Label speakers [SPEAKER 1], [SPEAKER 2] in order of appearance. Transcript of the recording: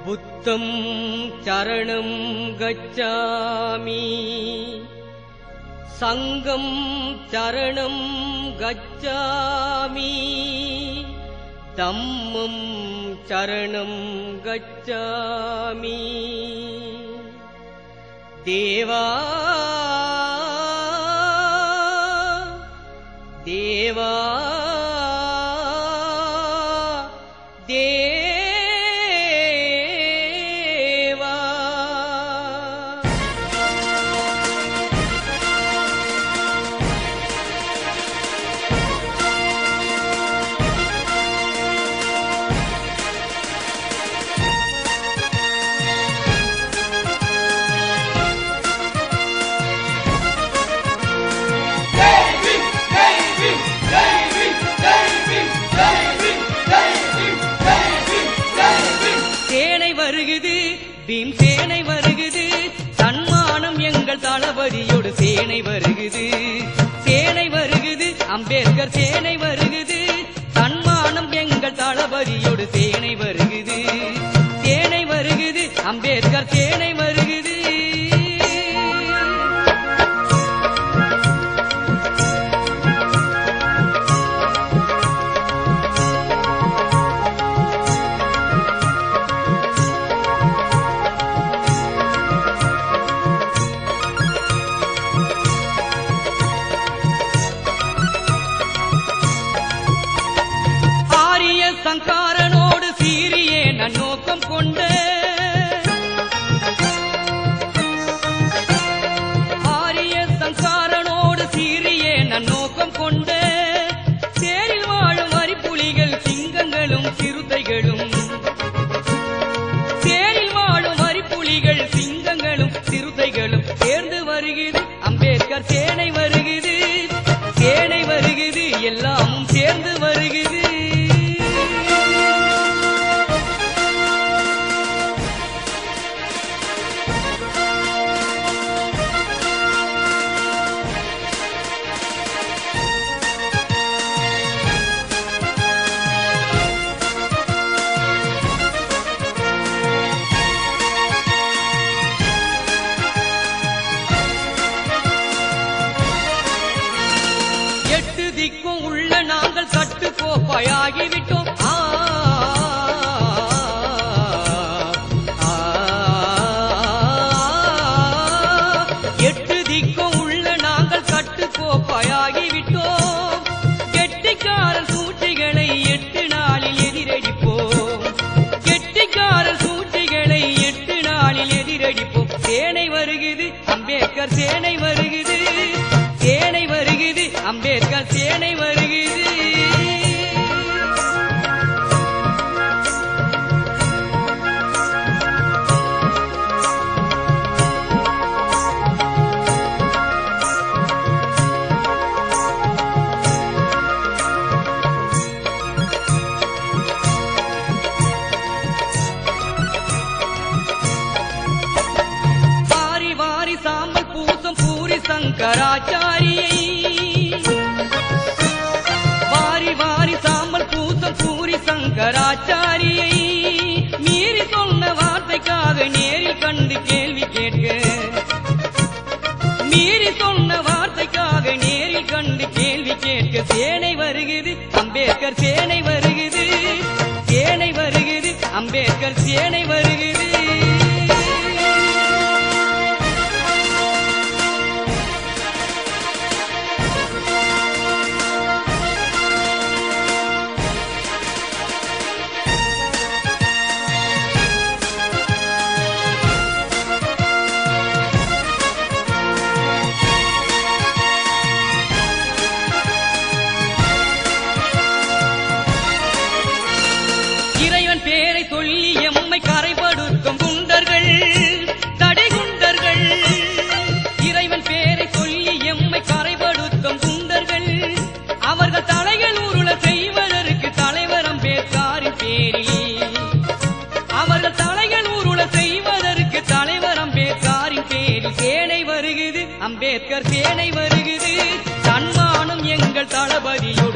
[SPEAKER 1] புத்தம் சரணம் கச்சாமி சங்கம் சரணம் கச்சாமி தம்மம் சரணம் கச்சாமி தேவா தேவா தேவா சேனை வருகுது பீம் சேனை வருகுது தன்மானம் எங்கள் தளபதியோடு சேனை வருகுது சேனை வருகுது அம்பேத்கர் சேனை வருகுது தன்மானம் எங்கள் தளபதியோடு சேனை வருகுது சேனை வருகுது அம்பேத்கர் சேனை வருகுது ஆரிய சங்காரனோடு சீரியே நன்னோக்கம் கொண்ட ஆரிய சங்காரனோடு சீரியே நன்னோக்கம் கொண்ட சேரில் வாழும் அரிப்புலிகள் சிங்கங்களும் சிறுத்தைகளும் சேரில் வாழும் அரிப்புலிகள் சிங்கங்களும் சிறுத்தைகளும் சேர்ந்து வருகிறது அம்பேத்கர் சேனை வருகிறது சேனை வருகிறது எல்லாமும் சேர்ந்து வருகிறது எட்டு திக்கும் உள்ள நாங்கள் கட்டுக்கோப்பாயாகிவிட்டோம் ஆ, ஆ, எட்டு திக்கும் உள்ள நாங்கள் கட்டுக்கோப்பாயாகிவிட்டோம் கெட்டிக்காரர் சூழ்ச்சிகளை எட்டு நாளில் எதிரடிப்போம் கெட்டிக்காரர் சூழ்ச்சிகளை எட்டு நாளில் எதிரடிப்போம் சேனை வருகுது அம்பேத்கர் சேனை வருகுது சேனை வருகுது அம்பேத்கர் சேனை வருகுது வாரி வாரி சாம்பல் பூசம் பூரி சங்கராச்சாரியை வாரி வாரி சாம்பல் பூசம் பூரி சங்கராச்சாரியை மீறி சொன்ன வார்த்தைக்காக நேரில் கண்டு கேள்வி கேட்க மீறி சொன்ன வார்த்தைக்காக நேரில் கண்டு கேள்வி கேட்க சேனை வருகுது அம்பேத்கர் சேனை வருகுது சேனை வருகுது அம்பேத்கர் சேனை வருகுது இறைவன் பேரை சொல்லி எம்மை கரைபடுத்தும் குண்டர்கள் தடைகுண்டர்கள் இறைவன் பேரை சொல்லி எம்மை கரைபடுத்தும் குண்டர்கள் அவர்கள் தலைகள் உருள செய்வதற்கு தலைவர் அம்பேத்கரின் பேரில் அவர்கள் தலைகள் உருள செய்வதற்கு தலைவர் அம்பேத்கரின் பேரில் சேனை வருகுது அம்பேத்கர் சேனை வருகுது தன்மானம் எங்கள் தளபதியோ